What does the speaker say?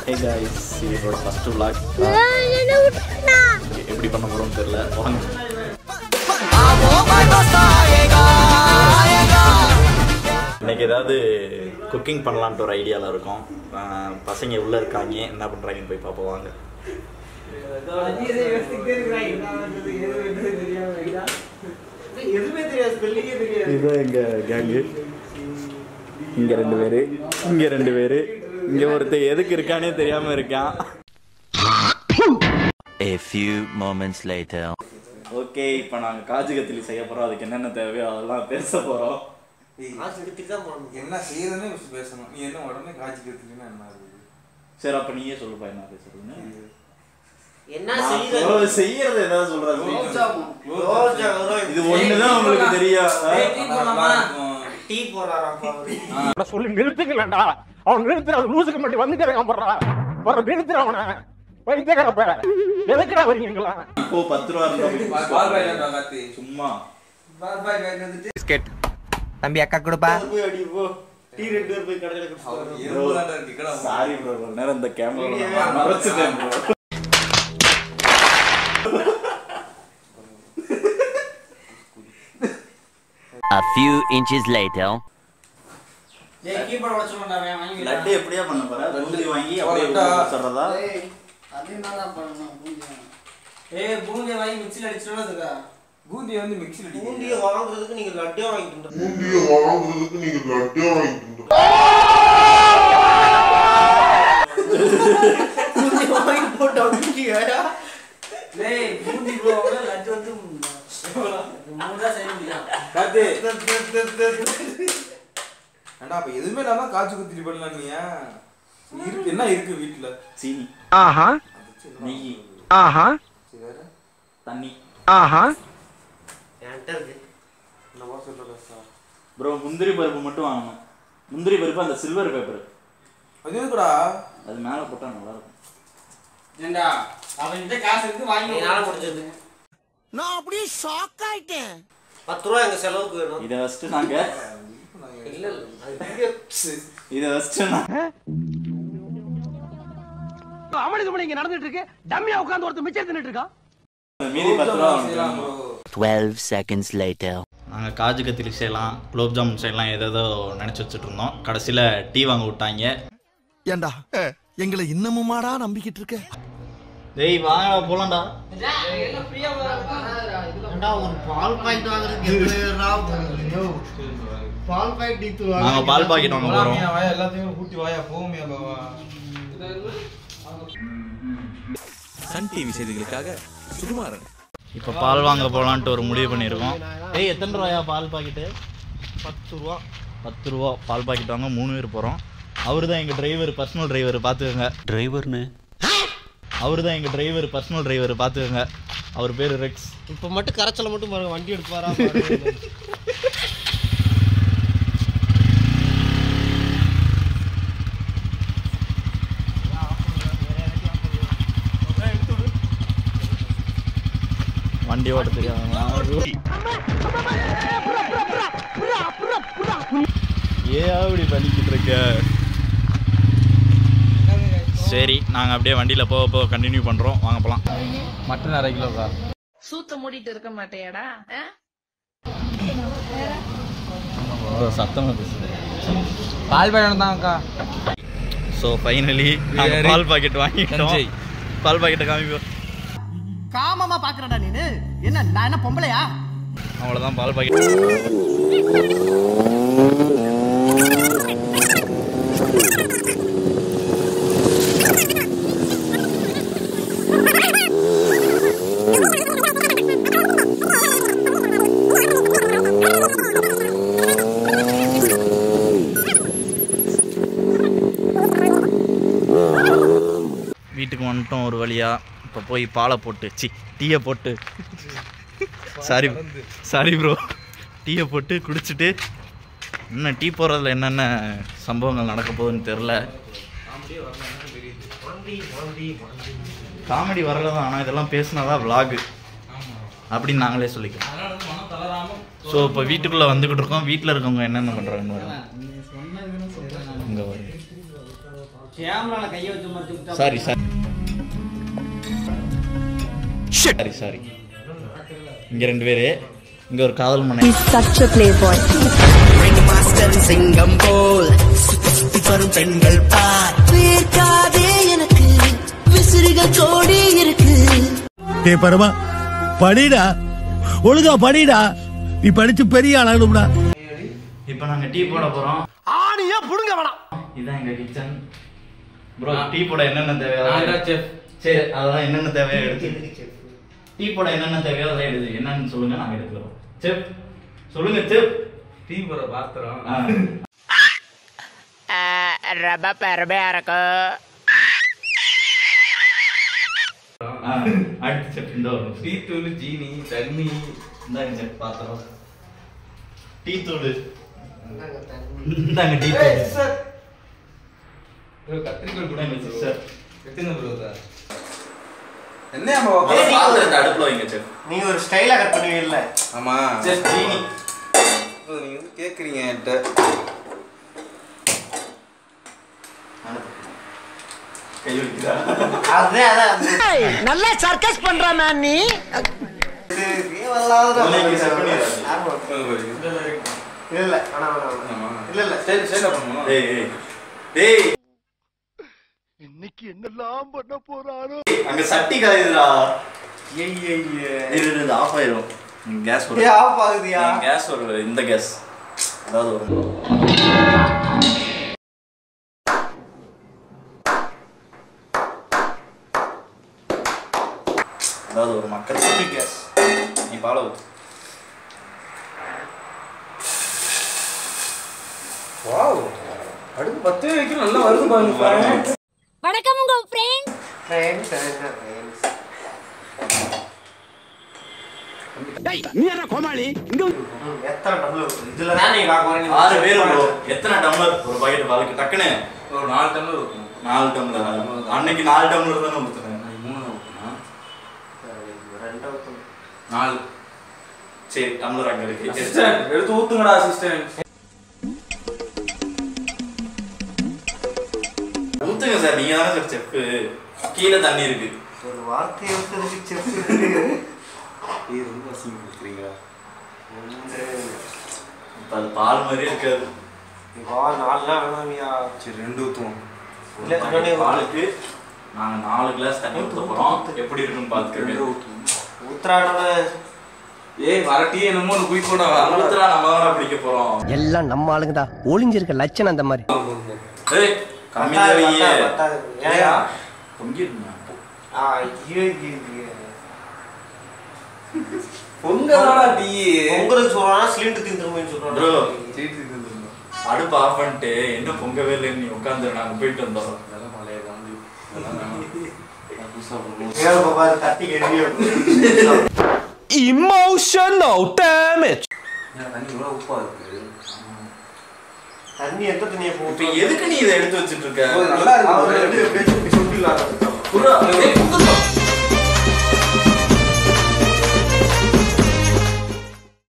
Hey guys இது என்னோட first vlog எப்படி பண்ண போறோம்னு தெரியல வாங்க இன்னைக்கு ஏதாவது குக்கிங் பண்ணலான்ட்டு ஒரு ஐடியாவில் இருக்கோம் ஆஹ் பசங்க உள்ளே இருக்காங்க என்ன பண்ணுறாங்கன்னு போய் பார்ப்போம் வாங்க எதுவுமே தெரியாது ஸ்பெல்லிங்கே தெரியாது இதுதான் எங்கள் கேங்கு இங்கே ரெண்டு பேர் இங்கே ரெண்டு பேர் இங்கே ஒருத்தர் எதுக்கு இருக்கானே தெரியாமல் இருக்கான் A few moments later. Okay இப்போ நாங்கள் காஜு கத்திலி செய்ய போகிறோம் அதுக்கு என்னென்ன தேவையோ அதெல்லாம் பேச போகிறோம் காசு எடுத்துட்டு தான் போகணும் என்ன செய்யறதுன்னு first பேசணும் நீ என்ன உடனே காட்சி கத்துலன்னா என்ன இருக்குது சரி அப்போ நீயே சொல்லுப்பா என்ன பேசுறதுன்னு என்ன நான் செய்யுது சொல்றது- செய்யறது ஏதாவது சொல்றது ரோஜா வரும். இது ஒண்ணுதான் உங்களுக்கு தெரியும் ஏய், டீ போடலாமா? இருக்கும். டீ போடுறாராப்பா அவரு. சொல்லி நிறுத்துக்கலடா அவன் நிறுத்துற அது லூசுக்கு மட்டும் வந்துட்டே இருக்கான் போடுறா போற நிறுத்துற அவனை வைத்தியக்கார பேர எதுக்குடா வரீங்களா இப்போ பத்து ரூபா இருந்தா பா- பால் பாய் வேண்டாம் கார்த்தி. சும்மா பால் பாய் வாங்கிட்டு வந்துட்டு பிஸ்கெட் தம்பி அக்கா கொடுப்பா போய் அடி போ டீ ரெண்டு பேர் போய் கடையில அவர் எறும்பு தான்டா இருக்கு, கடை வாங்க. சாரி ப்ரோ ஒரு நேரம் இந்த கேமரா மறைச்சிட்டேன் bro A few inches later. ஏய், keyboard உடைச்சிருவேன்டா, அவன் வாங்கி லட்டு எப்படியா பண்ண போற பூந்தி வாங்கி ஒரு அப்படியே லட்டா. சொல்றதா ஏய், பூந்தியை வாங்கி மிக்ஸில அடிச்சிட்டோம்னா அதுக்கா? பூந்தியை வந்து மிக்ஸியில் பூந்தியை அடிக்கிறீங்க. வாங்குறதுக்கு நீங்க லட்டே வாங்கிட்டு வந்துரு. பூந்தி வாங்கி போட்டு அடிக்கிறியா? ஏய், பூந்தி bro, அவ்வளவு லட்டு வந்து மூணு தான் செய்ய முடியும். கார்த்தி. ஏன்டா, அப்ப எதுவுமே இல்லாம காய்ச்சி குத்திரி பண்ணலாம் நீயா? இருக்கு என்ன இருக்கு வீட்டுல சீனி ஆஹா நெய் ஆஹா சரி, வேற? தண்ணி ஆஹா என்கிட்ட இருக்கு. என்னவா சொல்ற சார் ப்ரோ முந்திரி பருப்பு மட்டும் வாங்கணும் முந்திரி பருப்பு அந்த சில்வர் பேப்பர் அது எதுக்குடா அது மேல போட்டா நல்லா இருக்கும் ஏண்டா, அவன்கிட்ட காசு இருக்கு, வாங்கி என்னால முடிஞ்சது. பத்து ரூபா எங்க செலவுக்கு வேணும் இதை வச்சுட்டு நாங்க இல்ல இல்ல அது இங்கே- இதை வச்சுட்டு நாங்க அவனுக்கு மணி இங்க நடந்துட்டு இருக்கு டம்மியா உட்கார்ந்து ஒருத்தர் மிச்சம் தின்னுட்டு இருக்கான் மீதி பத்து ரூபா செய்யலாம் வாங்கணும். bro. 12 seconds later. நாங்கள் காஜு கத்திரி செய்யலாம் குலோப் ஜாமுன் செய்யலாம் ஏதேதோ நினச்சி வச்சுட்டு இருந்தோம் கடைசியில் டீ வாங்க விட்டாங்க ஏண்டா எங்களை இன்னமுமாடா நம்பிக்கிட்டு இருக்க டேய் வாங்கடா போலாம்டா ஏண்டா, ஒரு பால் பாக்கெட் வாங்குறதுக்கு எவ்வளவு ரூபா? பால் பாக்கெட் நீ தூ- நாங்கள் பால் பாக்கெட் வாங்க போகிறோம் போலாமியா, வாயா, எல்லாத்தையும் கூட்டி வாயா போகுமியா பாவா சன் டிவி செய்திகளுக்காக சுகுமாரன் இப்போ பால் வாங்க போகலான்ட்டு ஒரு முடிவு பண்ணியிருக்கோம் ஏய் எத்தனை ரூபாயா பால் பாக்கெட்டு பத்து ரூபா பத்து ரூபா பால் பாக்கெட் வாங்க மூணு பேர் போகிறோம் அவர் தான் எங்கள் டிரைவர் பர்சனல் டிரைவர் பார்த்துக்கோங்க டிரைவர்னு அவர் தான் எங்கள் டிரைவர் பர்சனல் டிரைவர் பார்த்துக்கோங்க அவர் பேர் ரெக்ஸ் இப்ப மட்டும் கரைச்சல மட்டும் பாருங்க வண்டி எடுத்து வரா வண்டி ஓட்ட தெரியாத ஏன் அப்படி பண்ணிக்கிட்டு இருக்க சரி நாங்கள் அப்படியே வண்டியில் போக போக கண்டினியூ பண்ணுறோம் வாங்க போகலாம் மட்டன் அரை கிலோக்கா சூத்த மூடிட்டு இருக்க மாட்டேயாடா ஆ? சத்தமாக பேசுது பால் பாய் தான் அக்கா ஸோ ஃபைனலி நாங்கள் பால் பாக்கெட் வாங்கிட்டோம் நன்றி. பால் பாக்கெட்டை காமிப்போம் காமமா பாக்குறடா நீனு என்ன நான் என்ன பொம்பளையா அவ்வளோதான் பால் பாக்கெட் வீட்டுக்கு வந்துட்டோம் ஒரு வழியா இப்போ போய் பாலை போட்டு சி டீயை போட்டு சாரி சாரி ப்ரோ டீயை போட்டு குடிச்சிட்டு இன்னும் டீ போடுறதுல என்னென்ன சம்பவங்கள் நடக்க போகுதுன்னு தெரில காமெடி வரல தான் ஆனால் இதெல்லாம் பேசினாதான் vlog அப்படின்னு நாங்களே சொல்லிக்கிறோம் ஸோ இப்போ வீட்டுக்குள்ளே வந்துக்கிட்டு இருக்கோம் வீட்டில் இருக்கவங்க என்னென்ன பண்ணுறாங்கன்னு இங்கே வரும் கேமரால கையை வச்சு மறைச்சு விட்டா சாரி சாரி சாரி சாரி இங்க ரெண்டு பேரு இங்க ஒரு காதல் மனை He's such a playboy. Master சிங்கம் போல் சுத்தி சுத்தி வரும் பெண்கள் பார் வேர்க்காதே எனக்கு விசிறிகள் கோடி இருக்கு டே பரமா படிடா ஒழுங்கா படிடா நீ படிச்சு பெரிய ஆளாகணும்டா இப்போ நாங்க டீ போட போறோம் ஆணியா புடுங்க வேணாம் இதான் எங்க கிச்சன் ப்ரோ டீ போட என்னென்ன தேவையோ நான் அதெல்லாம் தான் chef. சரி அதெல்லாம் என்னென்ன தேவையோ எடுத்து டீ போட என்னென்ன தேவையோ அதெல்லாம் எடுத்து என்னன்னு சொல்லுங்க நாங்க எடுத்துக்கிறோம் செப் சொல்லுங்க செப் டீ போற பாத்திரம் ரொம்ப பெருமையா இருக்கு ஆ, அடுத்து செப் இந்த வரும் டீ தூள் ஜீனி தண்ணி இந்தாங்க செப் பாத்திரம் டீ தூள் இந்தாங்க டீ தூள் bro, கத்திரிக்கோல் கூட இந்தாங்க சிஸ்டர் எத்தனை ப்ரோ சார் என்ன பாத்திரத்தை அடுப்புல வைங்க செப் நீங்க ஒரு ஸ்டைலா கட் பண்ணுவீங்கல்ல ஆமா ஜஸ்ட் ஜீனி bro, நீங்க வந்து கேக்குறீங்க என்கிட்ட கை வைக்கிறா அதான் அதான் அது. நல்லா சர்க்கஸ் பண்ற மேன் நீ இது தேவையில்லாத நீங்க set பண்ணிடாதீங்க. ஆமா. இல்ல இல்ல வேணாம் வேணாம் வேணாம். இல்ல இல்ல சரி சரி பண்ணுவோம் டேய் ஏய். டேய் இன்னைக்கு என்னெல்லாம் பண்ண போறாரோ அங்க சட்டி காயுதுடா ஏய் ஏய் ஏய். இது இது ஆஃப் ஆயிரும் கேஸ் ஏய், வரும் ஆஃப் ஆகுதியா கேஸ் ஒரு இந்த கேஸ் அதாவது வரும் அதாவது ஒரு மக்கள் கேஸ் நீ பால ஊத்து வாவ் அடுத்து பத்து வரைக்கும் நல்லா வருது பாருங்க பாருங்க வணக்கம் உங்க ஃப்ரெண்ட் ஃப்ரெண்ட்ஸ் ஃப்ரெண்ட்ஸ் நீ என்ன கோமாளி இங்க எத்தனை டம்ளர் இதுல தான் நீங்க பார்க்க போறீங்க ஆறு பேர் bro. எத்தனை டம்ளர் ஒரு பாக்கெட் பாலுக்கு டக்குன்னு ஒரு நாலு டம்ளர் இருக்கும் நாலு டம்ளர் அன்னைக்கு நாலு டம்ளர் தானே ஊத்துனேன் மூணு தான் ஊற்றணும் ரெண்டா ஊத்தணும். நாலு சரி டம்ளர் அங்க இருக்கு அசிஸ்டன்ட் எடுத்து ஊத்துங்கடா அசிஸ்டன்ட் ஊத்துங்க சார் நீங்க தானே சார் செப்பு கீழே தண்ணி இருக்கு ஒரு வார்த்தையை விட்டு செப்பு இது ரொம்ப அசிங்கம் கொடுக்குறீங்களா இப்ப அது பால் மாதிரியே இருக்காது வா நாலுலாம் வேணாமியா சரி ரெண்டு ஊற்றுவோம் இல்ல இன்னொன்னே ஊத்து. பாலுக்கு நாங்க நாலு கிளாஸ் தண்ணி ஊத்த போறோம் எப்படி இருக்குன்னு பாத்துக்கோங்க உத்தராயணோட ஏய் வர டீ என்னமோ ஒன்று குயிக்கோட வாங்கலாம் ஊத்துறா நம்ம தானே பிடிக்க போறோம் எல்லாம் நம்ம ஆளுங்க தான் ஒளிஞ்சிருக்க லட்சணம் அந்த மாதிரி ஏய் கம்மி பத்தாது, தேவையே பத்தாது, பத்தாது. ஏயா பொங்கிருந்தா ஆ ஐயோ ஐயோ, ஐயோ. பொங்கலாடா டீ உங்களுக்கு சொல்றானா சிலிண்டர் தீந்துருமேன்னு Bro. சொல்றான் சீட்டு இருந்துருந்தோம் அடுப்பு ஆஃப் பண்ணிட்டு என்ன பொங்கவே இல்லைன்னு நீ உட்காந்து நாங்க போயிட்டு வந்தோம் அதெல்லாம் பழைய காந்தி அதெல்லாம் வேணாம். நான் புதுசா பண்ணுவோம் ஏழு பாரு தட்டி கெடியே இமோஷனல் டேமேஜ் ஏன் தண்ணி இவ்வளோ உப்பா இருக்கு தண்ணி எந்த தண்ணியை இப்ப போட்டு எதுக்கு நீ இதை எடுத்து வச்சிட்டு இருக்க நல்லா இருக்கு. அவர் ரெண்டு பேரும் இப்படி சொல்லிடலாம் புறா, ஏய், புதுசா